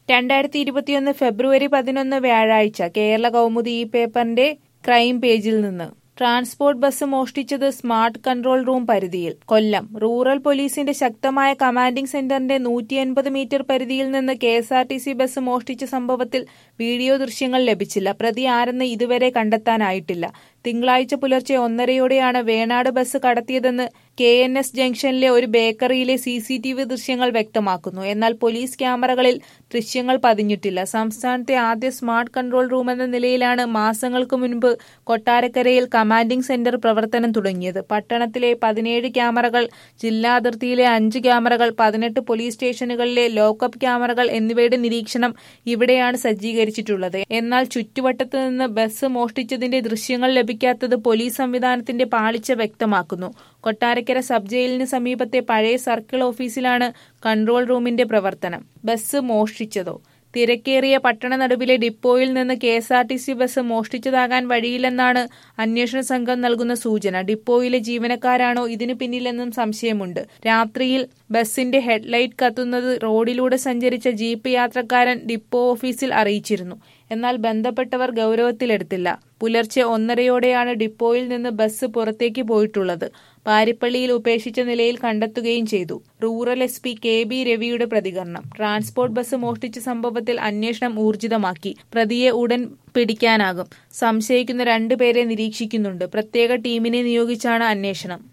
രണ്ടായിരത്തി ഇരുപത്തിയൊന്ന് ഫെബ്രുവരി പതിനൊന്ന് വ്യാഴാഴ്ച കേരള കൗമുദി ഈ പേപ്പറിന്റെ ക്രൈം പേജിൽ നിന്ന് ട്രാൻസ്പോർട്ട് ബസ് മോഷ്ടിച്ചത് സ്മാർട്ട് കൺട്രോൾ റൂം പരിധിയിൽ കൊല്ലം റൂറൽ പോലീസിന്റെ ശക്തമായ കമാൻഡിംഗ് സെന്ററിന്റെ നൂറ്റി അൻപത് മീറ്റർ പരിധിയിൽ നിന്ന് K S R T C bus മോഷ്ടിച്ച സംഭവത്തിൽ വീഡിയോ ദൃശ്യങ്ങൾ ലഭിച്ചില്ല പ്രതി ആരെന്ന് ഇതുവരെ കണ്ടെത്താനായിട്ടില്ല തിങ്കളാഴ്ച പുലർച്ചെ ഒന്നരയോടെയാണ് വേണാട് ബസ് കടത്തിയതെന്ന് കെ എൻ എസ് ജംഗ്ഷനിലെ ഒരു ബേക്കറിയിലെ സി സി ടി വി ദൃശ്യങ്ങൾ വ്യക്തമാക്കുന്നു എന്നാൽ പോലീസ് ക്യാമറകളിൽ ദൃശ്യങ്ങൾ പതിഞ്ഞിട്ടില്ല സംസ്ഥാനത്തെ ആദ്യ സ്മാർട്ട് കൺട്രോൾ റൂം എന്ന നിലയിലാണ് മാസങ്ങൾക്ക് മുൻപ് കൊട്ടാരക്കരയിൽ കമാൻഡിംഗ് സെന്റർ പ്രവർത്തനം തുടങ്ങിയത് പട്ടണത്തിലെ പതിനേഴ് ക്യാമറകൾ ജില്ലാ അതിർത്തിയിലെ അഞ്ച് ക്യാമറകൾ പതിനെട്ട് പോലീസ് സ്റ്റേഷനുകളിലെ ലോക്കപ്പ് ക്യാമറകൾ എന്നിവയുടെ നിരീക്ഷണം ഇവിടെയാണ് സജ്ജീകരിച്ചിട്ടുള്ളത് എന്നാൽ ചുറ്റുവട്ടത്ത് നിന്ന് ബസ് മോഷ്ടിച്ചതിന്റെ ദൃശ്യങ്ങൾ ലഭിക്കാത്തത് പോലീസ് സംവിധാനത്തിന്റെ പാളിച്ച വ്യക്തമാക്കുന്നു കൊട്ടാരക്കര സബ് ജയിലിന് സമീപത്തെ പഴയ സർക്കിൾ ഓഫീസിലാണ് കൺട്രോൾ റൂമിന്റെ പ്രവർത്തനം ബസ് മോഷ്ടിച്ചതോ തിരക്കേറിയ പട്ടണ നടുവിലെ ഡിപ്പോയിൽ നിന്ന് K S R T C bus മോഷ്ടിച്ചതാകാൻ വഴിയില്ലെന്നാണ് അന്വേഷണ സംഘം നൽകുന്ന സൂചന ഡിപ്പോയിലെ ജീവനക്കാരാണോ ഇതിനു പിന്നിലെന്നും സംശയമുണ്ട് രാത്രിയിൽ ബസിന്റെ ഹെഡ്ലൈറ്റ് കത്തുന്നത് റോഡിലൂടെ സഞ്ചരിച്ച ജീപ്പ് യാത്രക്കാരൻ ഡിപ്പോ ഓഫീസിൽ അറിയിച്ചിരുന്നു എന്നാൽ ബന്ധപ്പെട്ടവർ ഗൗരവത്തിലെടുത്തില്ല പുലർച്ചെ ഒന്നരയോടെയാണ് ഡിപ്പോയിൽ നിന്ന് ബസ് പുറത്തേക്ക് പോയിട്ടുള്ളത് പാരിപ്പള്ളിയിൽ ഉപേക്ഷിച്ച നിലയിൽ കണ്ടെത്തുകയും ചെയ്തു rural S P K B രവിയുടെ പ്രതികരണം ട്രാൻസ്പോർട്ട് ബസ് മോഷ്ടിച്ച സംഭവത്തിൽ അന്വേഷണം ഊർജിതമാക്കി പ്രതിയെ ഉടൻ പിടിക്കാനാകും സംശയിക്കുന്ന രണ്ടുപേരെ നിരീക്ഷിക്കുന്നുണ്ട് പ്രത്യേക ടീമിനെ നിയോഗിച്ചാണ് അന്വേഷണം